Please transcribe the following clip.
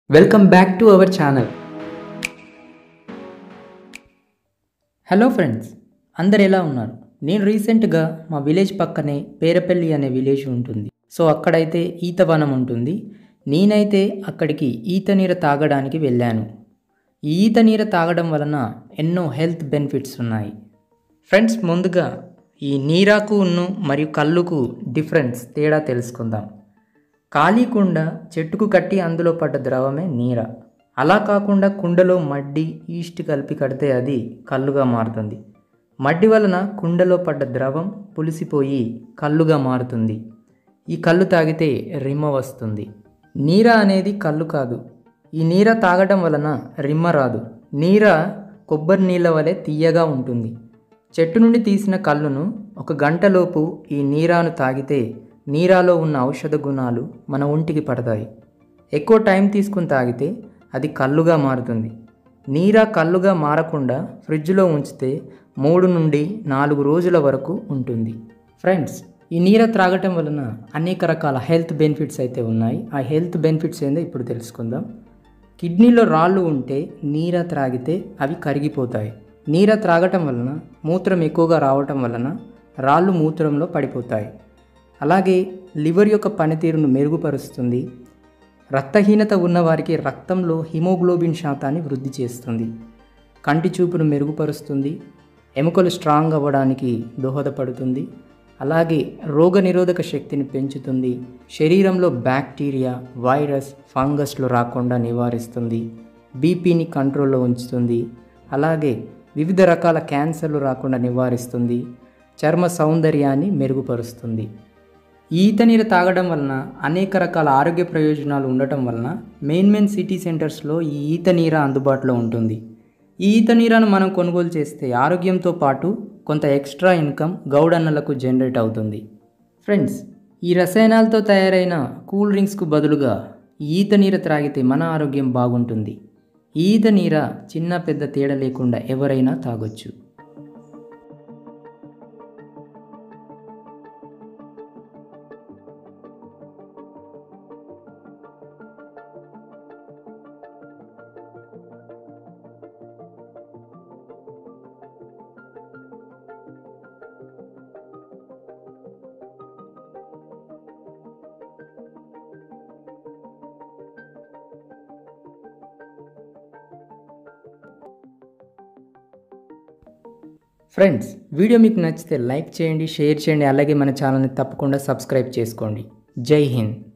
welcome back to our channel hello friends అందరు ఎలా ఉన్నారు నేను రీసెంట్గా మా విలేజ్ పక్కనే పేరపల్లి అనే విలేజ్ ఉంటుంది సో అక్కడైతే ఈత వనం ఉంటుంది నేనైతే అక్కడికి ఈత నీరు తాగడానికి వెళ్ళాను ఈ ఈత నీరు తాగడం వలన ఎన్నో హెల్త్ బెనిఫిట్స్ ఉన్నాయి ఫ్రెండ్స్ ముందుగా ఈ నీరాకు ఉన్ను మరియు కళ్ళుకు డిఫరెన్స్ తేడా తెలుసుకుందాం ఖాళీ కుండ చెట్టుకు కట్టి అందులో పడ్డ ద్రవమే నీర అలా కాకుండా కుండలో మడ్డి ఈస్ట్ కలిపి కడితే అది కల్లుగా మారుతుంది మడ్డి వలన కుండలో పడ్డ ద్రవం పులిసిపోయి కల్లుగా మారుతుంది ఈ కళ్ళు తాగితే రిమ్మ వస్తుంది నీర అనేది కళ్ళు కాదు ఈ నీర తాగడం వలన రిమ్మ రాదు నీర కొబ్బరి నీళ్ళ వలె తీయగా ఉంటుంది చెట్టు నుండి తీసిన కళ్ళును ఒక గంటలోపు ఈ నీరాను తాగితే నీరాలో ఉన్న ఔషధ గుణాలు మన ఒంటికి పడతాయి ఎక్కువ టైం తీసుకుని తాగితే అది కళ్ళుగా మారుతుంది నీరా కళ్ళుగా మారకుండా ఫ్రిడ్జ్లో ఉంచితే మూడు నుండి నాలుగు రోజుల వరకు ఉంటుంది ఫ్రెండ్స్ ఈ నీర త్రాగటం వలన అనేక రకాల హెల్త్ బెనిఫిట్స్ అయితే ఉన్నాయి ఆ హెల్త్ బెనిఫిట్స్ ఏందో ఇప్పుడు తెలుసుకుందాం కిడ్నీలో రాళ్ళు ఉంటే నీర త్రాగితే అవి కరిగిపోతాయి నీర త్రాగటం వలన మూత్రం ఎక్కువగా రావటం వలన రాళ్ళు మూత్రంలో పడిపోతాయి అలాగే లివర్ యొక్క పనితీరును మెరుగుపరుస్తుంది రక్తహీనత ఉన్నవారికి రక్తంలో హిమోగ్లోబిన్ శాతాన్ని వృద్ధి చేస్తుంది కంటి చూపును మెరుగుపరుస్తుంది ఎముకలు స్ట్రాంగ్ అవ్వడానికి దోహదపడుతుంది అలాగే రోగనిరోధక శక్తిని పెంచుతుంది శరీరంలో బ్యాక్టీరియా వైరస్ ఫంగస్లు రాకుండా నివారిస్తుంది బీపీని కంట్రోల్లో ఉంచుతుంది అలాగే వివిధ రకాల క్యాన్సర్లు రాకుండా నివారిస్తుంది చర్మ సౌందర్యాన్ని మెరుగుపరుస్తుంది ఈ ఈత నీరు తాగడం వలన అనేక రకాల ఆరోగ్య ప్రయోజనాలు ఉండటం వలన మెయిన్ మెయిన్ సిటీ సెంటర్స్లో ఈ ఈత నీర అందుబాటులో ఉంటుంది ఈ ఈత నీరను మనం కొనుగోలు చేస్తే ఆరోగ్యంతో పాటు కొంత ఎక్స్ట్రా ఇన్కమ్ గౌడన్నలకు జనరేట్ అవుతుంది ఫ్రెండ్స్ ఈ రసాయనాలతో తయారైన కూల్ డ్రింక్స్కు బదులుగా ఈ ఈత నీర త్రాగితే మన ఆరోగ్యం బాగుంటుంది ఈ ఈత నీర చిన్న పెద్ద తేడా లేకుండా ఎవరైనా తాగొచ్చు ఫ్రెండ్స్ వీడియో మీకు నచ్చితే లైక్ చేయండి షేర్ చేయండి అలాగే మన ఛానల్ని తప్పకుండా సబ్స్క్రైబ్ చేసుకోండి జై హింద్